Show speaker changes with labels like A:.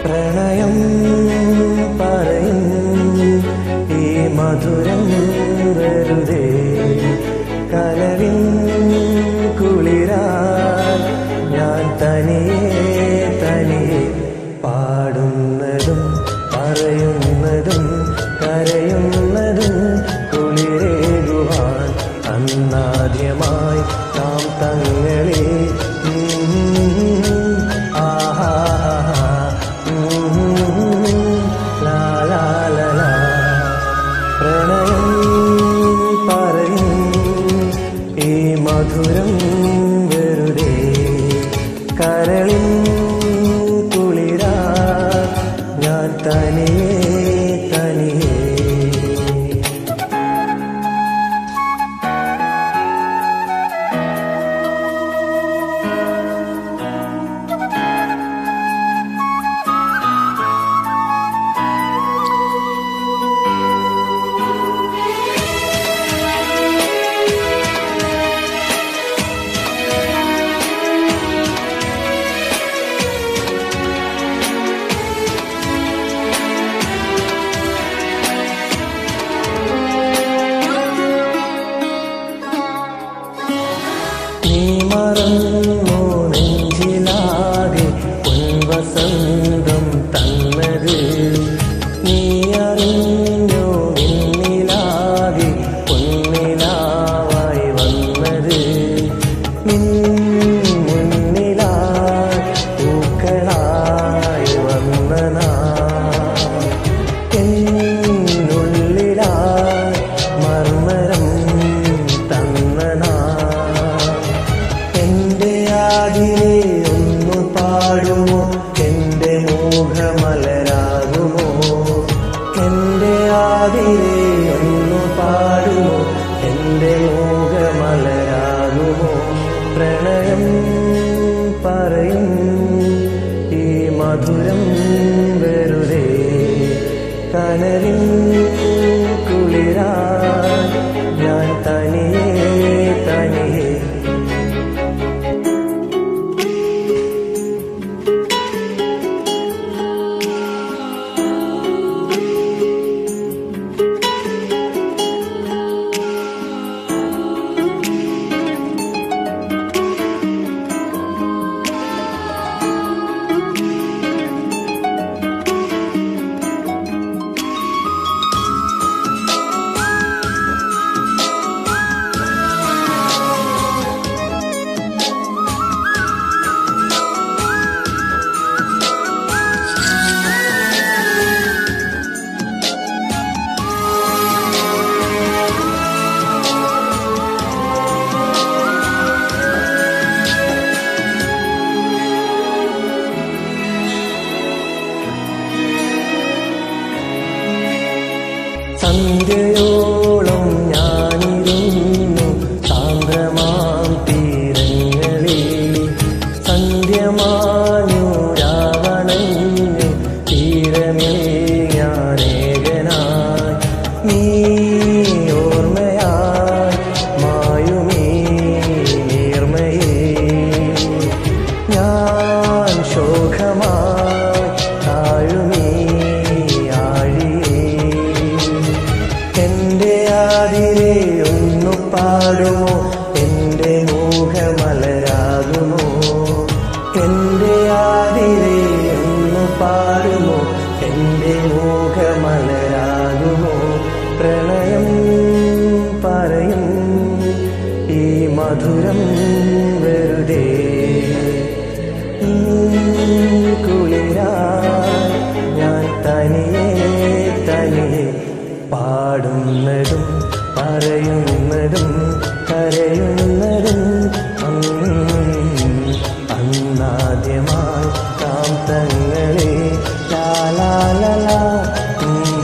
A: പ്രണയം പറയും ഈ മധുരം വെറുതെ കലവിൻ കുളിരാ ഞാൻ തനിയെ തനിയെ പാടുന്നതും പറയുന്നതും കരയുന്നതും കുളിരേകുവാൻ അന്നാദ്യമായി നാം തങ്ങളെ ആഹാ ലാ ലാ ലാ ലാ പ്രണയം പറയും ഈ മധുരം വെറുതെ കരളിൻ കുളിരാ ഞാൻ തനിയേ തനിയേ നീ മറന്നു നെഞ്ചിലാകെ പൊൻവസന്തം തന്നത് നീ അറിഞ്ഞോ നിന്നിലാകെ പൊന്നിലാവായി വന്നത് നിൻ മുന്നിലായി പൂക്കളായി വന്ന നാൾ എന്നുള്ളിലായി മർമരം തന്ന നാൾ എന്റെ ആദിലെ ഒന്ന് പാടുമോ എന്റെ മോഹമലരാകുമോ എന്റെ ആദിലെ ഒന്ന് പാടുമോ എന്റെ മോഹമലരാകുമോ പ്രണയം പറയും ഈ മധുരം വെറുതെ കനലിൻ കുളിരാ ഞാൻ തനിയേ തനിയേ സന്ധ്യയോളം ഞാനിരുന്നു സാന്ദ്രമാം തീരങ്ങളിൽ സന്ധ്യമാഞ്ഞു രാവണഞ്ഞു തീരമേ ഞാനേകനായി നീ ഓർമ്മയായി മായുമീ നീർമയേ ഞാൻ ശോകമായി താഴുമീ ആഴിയേ എന്റെ ആദിലെ ഒന്നു പാടുമോ എന്റെ മോഹമലരാകുമോ എന്റെ ആദിലെ ഒന്നു പാടുമോ എന്റെ മോഹമലരാകുമോ പ്രണയം പറയും ഈ മധുരം വെറുതെ കുളിരാ ഞാൻ തനിയേ തനിയേ പാടുന്നതും പറയുന്നതും കരയുന്നതും ഉം, അന്നാദ്യമായി കാന്തങ്ങളെ ലാലാലല ഉം